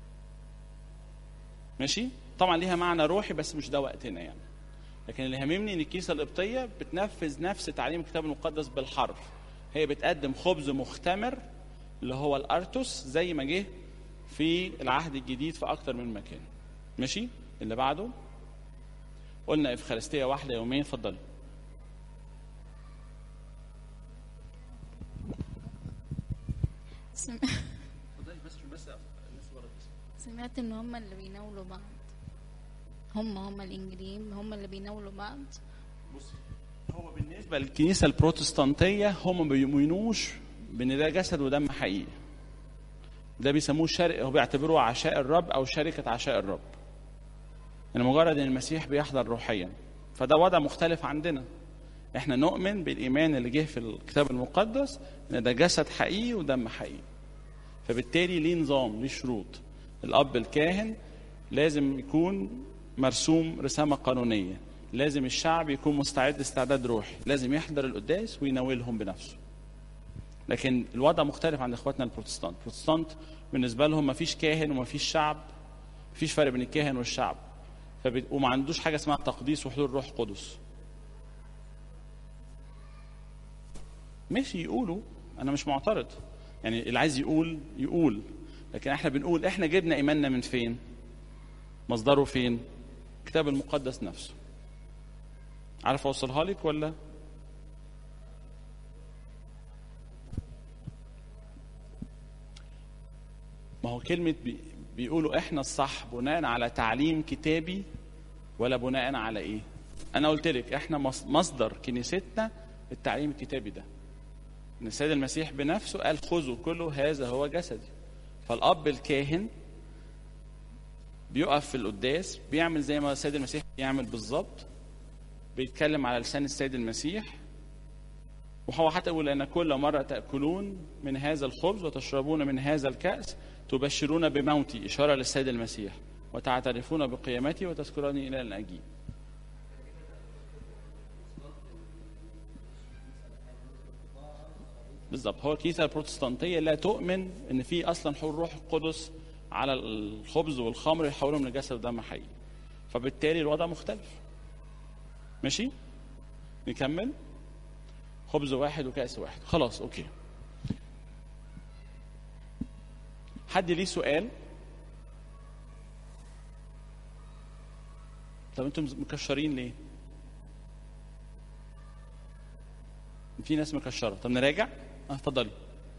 ماشي طبعا ليها معنى روحي بس مش ده وقتنا يعني لكن اللي يهمني ان الكنيسه القبطيه بتنفذ نفس تعليم الكتاب المقدس بالحرف هي بتقدم خبز مختمر اللي هو الارتوس زي ما جه في العهد الجديد في اكتر من مكان ماشي اللي بعده قلنا افخارستيه واحده يوميا اتفضلي سم... سمعت ان هم اللي بيناولوا بعض هم هم الانجليين هم اللي بيناولوا بعض هو بالنسبه للكنيسه البروتستانتيه هم ما بيؤمنوش بان ده جسد ودم حقيقي ده بيسموه شرق هو بيعتبروه عشاء الرب او شركه عشاء الرب يعني مجرد ان المسيح بيحضر روحيا فده وضع مختلف عندنا احنا نؤمن بالايمان اللي جه في الكتاب المقدس ان ده جسد حقيقي ودم حقيقي فبالتالي ليه نظام ليه شروط الاب الكاهن لازم يكون مرسوم رسامه قانونيه لازم الشعب يكون مستعد استعداد روحي لازم يحضر القداس ويناولهم بنفسه لكن الوضع مختلف عند اخواتنا البروتستانت البروتستانت بالنسبه لهم ما فيش كاهن وما فيش شعب فيش فرق بين الكاهن والشعب فبت... وما عندوش حاجه اسمها تقديس وحضور روح قدس ماشي يقولوا انا مش معترض يعني اللي عايز يقول يقول لكن احنا بنقول احنا جبنا ايماننا من فين مصدره فين الكتاب المقدس نفسه عارف اوصلها لك ولا ما هو كلمة بي بيقولوا احنا الصح بناء على تعليم كتابي ولا بناء على ايه انا قلت لك احنا مص- مصدر كنيستنا التعليم الكتابي ده ان السيد المسيح بنفسه قال خذوا كله هذا هو جسدي فالاب الكاهن بيقف في القداس بيعمل زي ما السيد المسيح بيعمل بالظبط بيتكلم على لسان السيد المسيح وهو حتى يقول ان كل مره تاكلون من هذا الخبز وتشربون من هذا الكاس تبشرون بموتي اشاره للسيد المسيح وتعترفون بقيامتي وتذكرني الى ان اجيب بالظبط هو الكنيسه البروتستانتيه لا تؤمن ان في اصلا حول روح القدس على الخبز والخمر يحولهم لجسد ودم حي فبالتالي الوضع مختلف ماشي نكمل خبز واحد وكأس واحد خلاص اوكي حد ليه سؤال طب انتم مكشرين ليه في ناس مكشره طب نراجع اه اتفضلي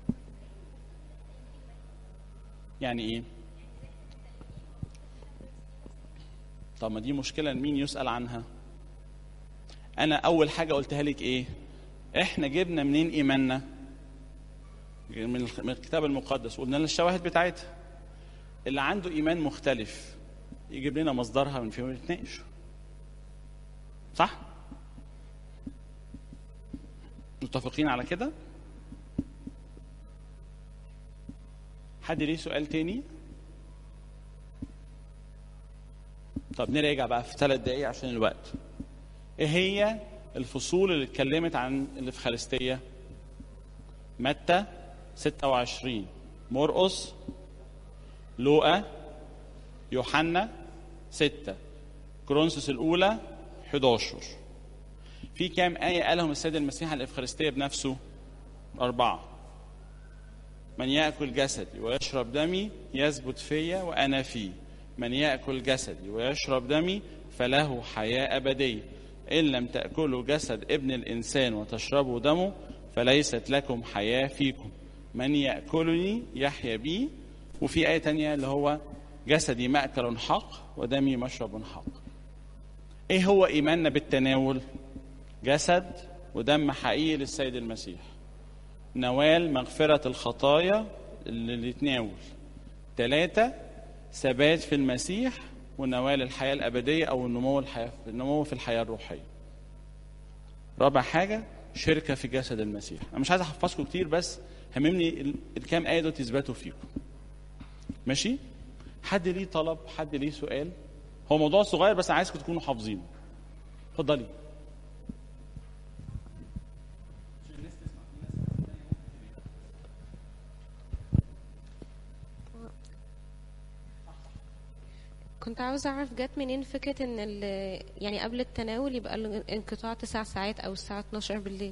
يعني ايه طب ما دي مشكله مين يسال عنها انا اول حاجه قلتها لك ايه احنا جبنا منين ايماننا من الخ- من الكتاب المقدس وقلنا لنا الشواهد بتاعتها اللي عنده ايمان مختلف يجيب لنا مصدرها من فيه ونتناقش صح متفقين على كده حد ليه سؤال تاني طب نراجع بقى في ثلاث دقايق عشان الوقت ايه هي الفصول اللي اتكلمت عن الافخارستيه متى 26 مرقس لوقا يوحنا 6 كورنثوس الاولى 11 في كام آية قالهم السيد المسيح على الإفخارستية بنفسه؟ أربعة. من يأكل جسدي ويشرب دمي يثبت فيا وأنا فيه. من يأكل جسدي ويشرب دمي فله حياة أبدية. إن لم تأكلوا جسد ابن الإنسان وتشربوا دمه فليست لكم حياة فيكم. من يأكلني يحيا بي وفي آية تانية اللي هو جسدي مأكل حق ودمي مشرب حق. إيه هو إيماننا بالتناول؟ جسد ودم حقيقي للسيد المسيح نوال مغفرة الخطايا اللي يتناول ثلاثة ثبات في المسيح ونوال الحياة الأبدية أو النمو الحياة النمو في الحياة الروحية رابع حاجة شركة في جسد المسيح أنا مش عايز أحفظكم كتير بس هممني ال- الكام آية دول يثبتوا فيكم ماشي حد ليه طلب حد ليه سؤال هو موضوع صغير بس أنا عايزكم تكونوا حافظينه اتفضلي كنت عاوزة أعرف جت منين فكرة إن ال- يعني قبل التناول يبقى الانقطاع تسع ساعات أو الساعة 12 بالليل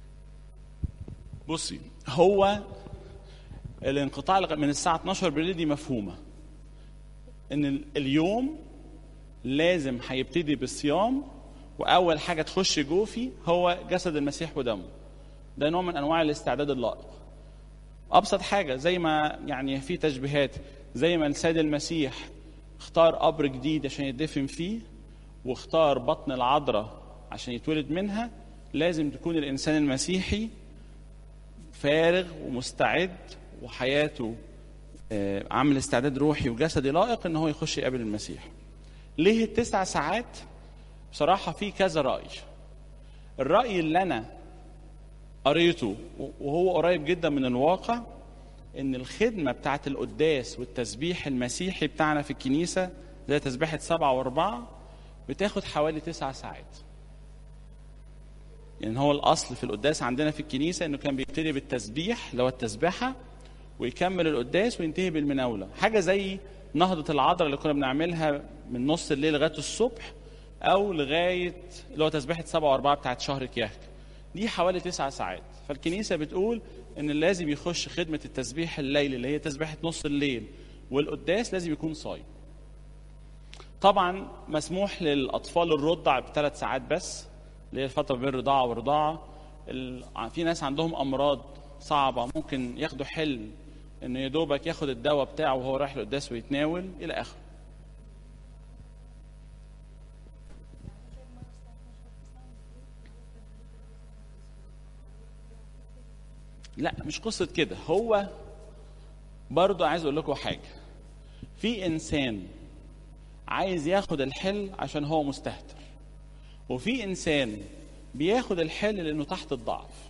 بصي هو الانقطاع لغ- من الساعة 12 بالليل دي مفهومة ان ال- اليوم لازم هيبتدي بالصيام واول حاجة تخش جوفي هو جسد المسيح ودمه ده نوع من انواع الاستعداد اللائق ابسط حاجة زي ما يعني في تشبيهات زي ما السيد المسيح اختار قبر جديد عشان يدفن فيه واختار بطن العذراء عشان يتولد منها لازم تكون الانسان المسيحي فارغ ومستعد وحياته آه، عامل استعداد روحي وجسدي لائق ان هو يخش يقابل المسيح. ليه التسع ساعات؟ بصراحة في كذا رأي. الرأي اللي أنا قريته وهو قريب جدا من الواقع إن الخدمة بتاعت القداس والتسبيح المسيحي بتاعنا في الكنيسة زي تسبيحة سبعة وأربعة بتاخد حوالي تسع ساعات. يعني هو الاصل في القداس عندنا في الكنيسه انه كان بيبتدي بالتسبيح اللي هو التسبيحه ويكمل القداس وينتهي بالمناوله حاجه زي نهضه العذراء اللي كنا بنعملها من نص الليل لغايه الصبح او لغايه اللي هو تسبيحه سبعة واربعة بتاعت شهر كياك دي حوالي تسع ساعات فالكنيسه بتقول ان لازم يخش خدمه التسبيح الليلي اللي هي تسبيحه نص الليل والقداس لازم يكون صايم طبعا مسموح للاطفال الرضع بثلاث ساعات بس اللي هي الفتره بين الرضاعه والرضاعه ال- في ناس عندهم امراض صعبه ممكن ياخدوا حل انه يا دوبك ياخد الدواء بتاعه وهو رايح القداس ويتناول الى اخره لا مش قصه كده هو برضو عايز اقول لكم حاجه في انسان عايز ياخد الحل عشان هو مستهتر وفي انسان بياخد الحل لانه تحت الضعف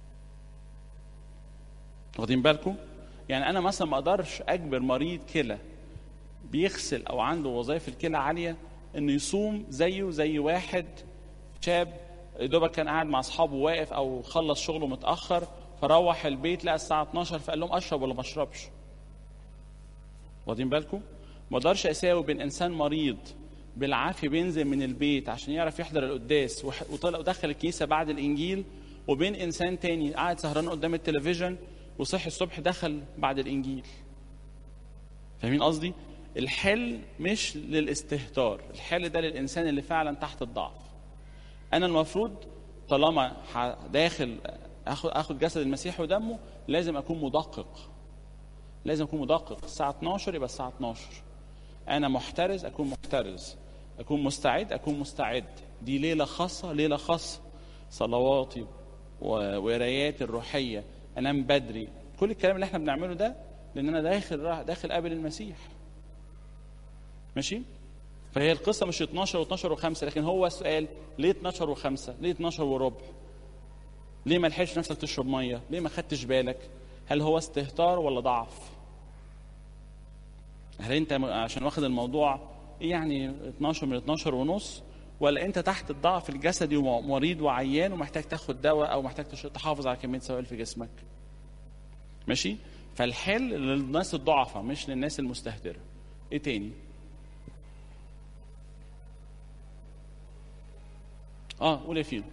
واخدين بالكم يعني انا مثلا ما اقدرش اجبر مريض كلى بيغسل او عنده وظائف الكلى عاليه انه يصوم زيه زي واحد شاب يا دوبك كان قاعد مع اصحابه واقف او خلص شغله متاخر فروح البيت لقى الساعه 12 فقال لهم اشرب ولا ما اشربش واخدين بالكم ما اقدرش اساوي بين انسان مريض بالعافيه بينزل من البيت عشان يعرف يحضر القداس وح- وطلع ودخل الكنيسه بعد الانجيل وبين انسان تاني قاعد سهران قدام التلفزيون وصحي الصبح دخل بعد الانجيل فاهمين قصدي الحل مش للاستهتار الحل ده للانسان اللي فعلا تحت الضعف انا المفروض طالما ح- داخل اخد اخد جسد المسيح ودمه لازم اكون مدقق لازم اكون مدقق الساعه 12 يبقى الساعه 12 انا محترز اكون محترز اكون مستعد اكون مستعد دي ليله خاصه ليله خاصه صلواتي و- وقراياتي الروحيه انام بدري كل الكلام اللي احنا بنعمله ده لان انا داخل راح داخل قابل المسيح ماشي فهي القصه مش 12 و12 و5 لكن هو السؤال ليه 12 و5 ليه 12 وربع ليه ما لحقتش نفسك تشرب ميه ليه ما خدتش بالك هل هو استهتار ولا ضعف هل انت م- عشان واخد الموضوع إيه يعني 12 من 12 ونص ولا انت تحت الضعف الجسدي ومريض وعيان ومحتاج تاخد دواء او محتاج تش- تحافظ على كميه سوائل في جسمك ماشي فالحل للناس الضعفاء مش للناس المستهتره ايه تاني اه قول يا فيلو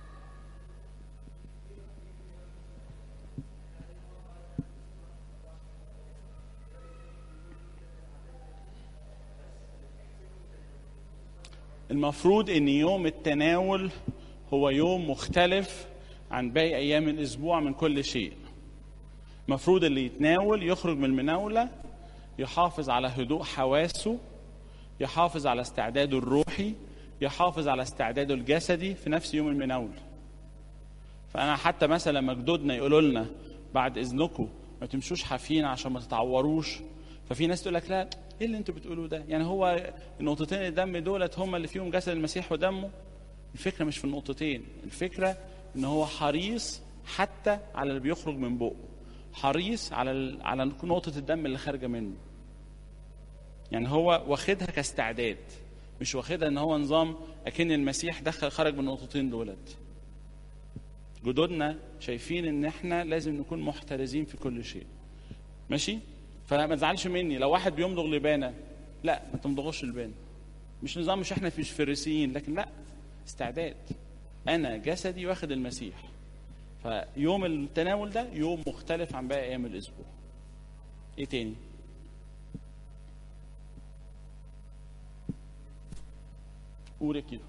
المفروض ان يوم التناول هو يوم مختلف عن باقي ايام الاسبوع من كل شيء المفروض اللي يتناول يخرج من المناوله يحافظ على هدوء حواسه يحافظ على استعداده الروحي يحافظ على استعداده الجسدي في نفس يوم المناوله فانا حتى مثلا لما جدودنا يقولوا لنا بعد اذنكم ما تمشوش حافيين عشان ما تتعوروش ففي ناس تقول لك لا ايه اللي انتوا بتقولوه ده يعني هو النقطتين الدم دولت هم اللي فيهم جسد المسيح ودمه الفكره مش في النقطتين الفكره ان هو حريص حتى على اللي بيخرج من بقه حريص على ال... على نقطه الدم اللي خارجه منه يعني هو واخدها كاستعداد مش واخدها ان هو نظام اكن المسيح دخل خرج من النقطتين دولت جدودنا شايفين ان احنا لازم نكون محترزين في كل شيء ماشي فما تزعلش مني لو واحد بيمضغ لبانه لا ما تمضغوش لبانه مش نظام مش احنا مش فريسيين لكن لا استعداد انا جسدي واخد المسيح فيوم التناول ده يوم مختلف عن باقي ايام الاسبوع ايه تاني قول كده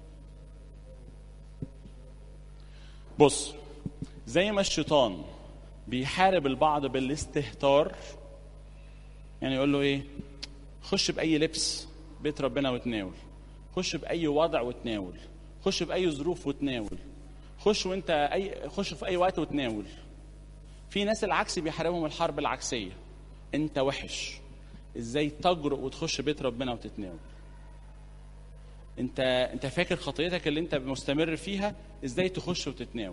بص زي ما الشيطان بيحارب البعض بالاستهتار يعني يقول له ايه خش باي لبس بيت ربنا وتناول خش باي وضع وتناول خش باي ظروف وتناول خش وانت اي خش في اي وقت وتناول في ناس العكس بيحاربهم الحرب العكسيه انت وحش ازاي تجرؤ وتخش بيت ربنا وتتناول انت انت فاكر خطيتك اللي انت مستمر فيها ازاي تخش وتتناول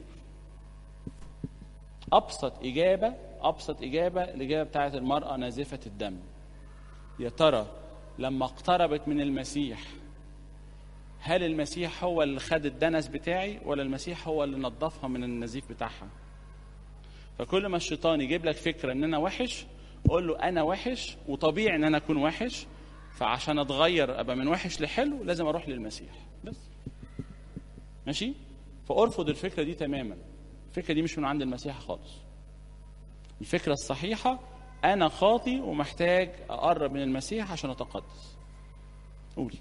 ابسط اجابه ابسط اجابه الاجابه بتاعت المراه نازفه الدم يا ترى لما اقتربت من المسيح هل المسيح هو اللي خد الدنس بتاعي ولا المسيح هو اللي نظفها من النزيف بتاعها فكل ما الشيطان يجيب لك فكره ان انا وحش قول له انا وحش وطبيعي ان انا اكون وحش فعشان اتغير ابقى من وحش لحلو لازم اروح للمسيح بس ماشي فارفض الفكره دي تماما الفكره دي مش من عند المسيح خالص الفكره الصحيحه انا خاطي ومحتاج اقرب من المسيح عشان اتقدس قولي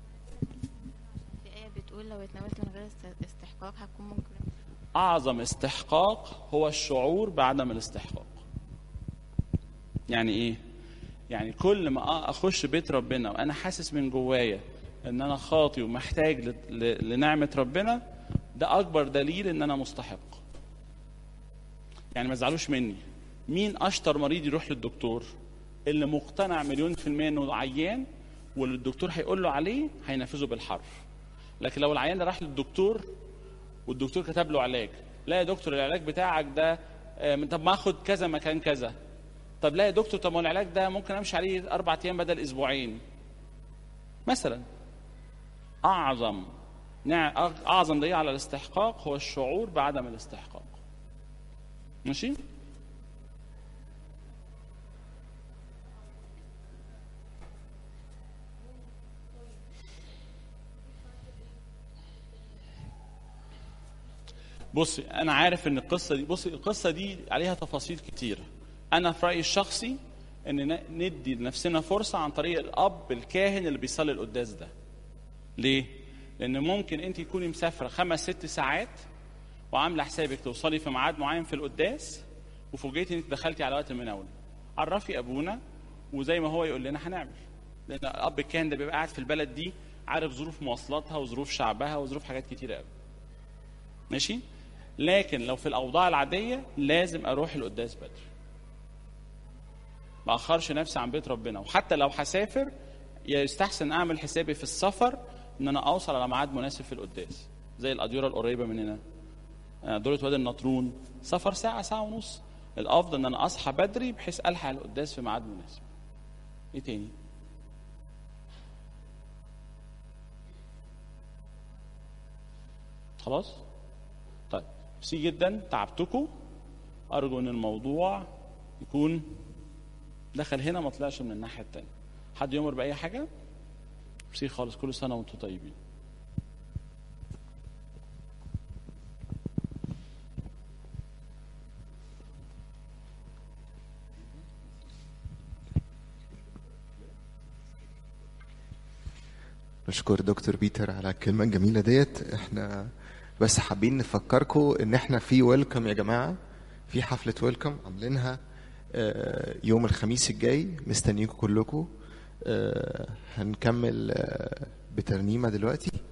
في آية بتقول لو اتناولت من غير است- استحقاق هتكون مجرم اعظم استحقاق هو الشعور بعدم الاستحقاق يعني ايه يعني كل ما اخش بيت ربنا وانا حاسس من جوايا ان انا خاطي ومحتاج ل- ل- لنعمه ربنا ده اكبر دليل ان انا مستحق يعني ما تزعلوش مني مين اشطر مريض يروح للدكتور اللي مقتنع مليون في المية انه عيان واللي الدكتور هيقول له عليه هينفذه بالحرف لكن لو العيان ده راح للدكتور والدكتور كتب له علاج لا يا دكتور العلاج بتاعك ده آه، طب ما اخد كذا مكان كذا طب لا يا دكتور طب ما هو العلاج ده ممكن امشي عليه اربع ايام بدل اسبوعين مثلا اعظم نع- اعظم دليل على الاستحقاق هو الشعور بعدم الاستحقاق ماشي بصي انا عارف ان القصه دي بصي القصه دي عليها تفاصيل كتيره انا في رايي الشخصي ان ن- ندي لنفسنا فرصه عن طريق الاب الكاهن اللي بيصلي القداس ده ليه لان ممكن انت تكوني مسافره خمس ست ساعات وعامله حسابك توصلي في ميعاد معين في القداس وفوجئتي انك دخلتي على وقت المناوله عرفي ابونا وزي ما هو يقول لنا هنعمل لان الاب الكاهن ده بيبقى قاعد في البلد دي عارف ظروف مواصلاتها وظروف شعبها وظروف حاجات كتيره قوي ماشي لكن لو في الاوضاع العاديه لازم اروح القداس بدري ما اخرش نفسي عن بيت ربنا وحتى لو هسافر يستحسن اعمل حسابي في السفر ان انا اوصل على ميعاد مناسب في القداس زي الاديره القريبه مننا آه، دورة وادي النطرون سفر ساعه ساعه ونص الافضل ان انا اصحى بدري بحيث الحق القداس في ميعاد مناسب ايه تاني خلاص طيب ميرسي جدا تعبتكم ارجو ان الموضوع يكون دخل هنا ما طلعش من الناحيه التانيه حد يمر باي حاجه ميرسي خالص كل سنه وانتم طيبين نشكر دكتور بيتر على الكلمة الجميلة ديت احنا بس حابين نفكركم ان احنا في ويلكم يا جماعة في حفلة ويلكم عاملينها آه، يوم الخميس الجاي مستنيكم كلكم آه، هنكمل آه، بترنيمة دلوقتي